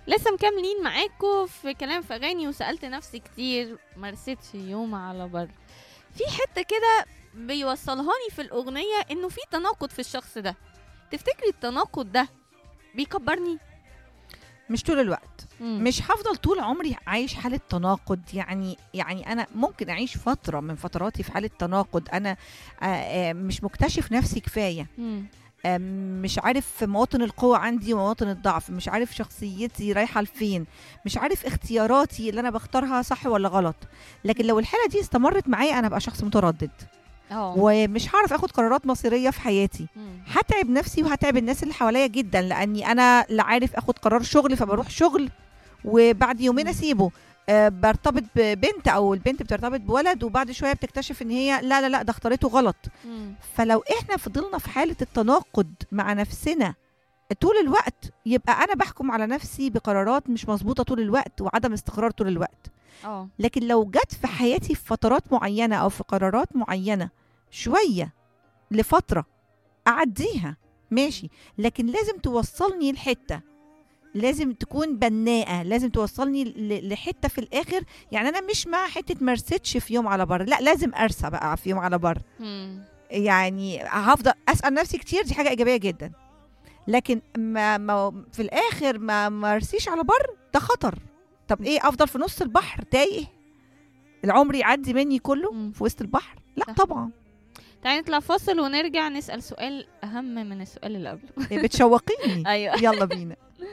لسه مكملين معاكم في كلام في اغاني وسالت نفسي كتير مرستش يوم على بر في حته كده بيوصلهاني في الاغنيه انه في تناقض في الشخص ده تفتكري التناقض ده بيكبرني مش طول الوقت مم. مش هفضل طول عمري عايش حالة تناقض يعني يعني أنا ممكن أعيش فترة من فتراتي في حالة تناقض أنا آه، آه، مش مكتشف نفسي كفاية مم. آه، مش عارف مواطن القوة عندي ومواطن الضعف مش عارف شخصيتي رايحة لفين مش عارف اختياراتي اللي أنا بختارها صح ولا غلط لكن لو الحالة دي استمرت معايا أنا بقى شخص متردد اه ومش هعرف اخد قرارات مصيرية في حياتي مم. هتعب نفسي وهتعب الناس اللي حواليا جدا لاني انا لا عارف اخد قرار شغل فبروح شغل وبعد يومين مم. اسيبه آه، برتبط ببنت او البنت بترتبط بولد وبعد شويه بتكتشف ان هي لا لا لا ده اختارته غلط مم. فلو احنا فضلنا في حاله التناقض مع نفسنا طول الوقت يبقى انا بحكم على نفسي بقرارات مش مظبوطه طول الوقت وعدم استقرار طول الوقت اه لكن لو جت في حياتي في فترات معينه او في قرارات معينه شويه لفتره اعديها ماشي لكن لازم توصلني لحته لازم تكون بناءه لازم توصلني ل- لحته في الاخر يعني انا مش مع حته مرستش في يوم على بر لا لازم ارسى بقى في يوم على بر مم. يعني هفضل اسال نفسي كتير دي حاجه ايجابيه جدا لكن ما, ما في الاخر ما مرسيش على بر ده خطر طب ايه افضل في نص البحر تايه العمر يعدي مني كله مم. في وسط البحر لا صح. طبعا تعالي نطلع فاصل ونرجع نسال سؤال اهم من السؤال اللي قبله بتشوقيني ايوه يلا بينا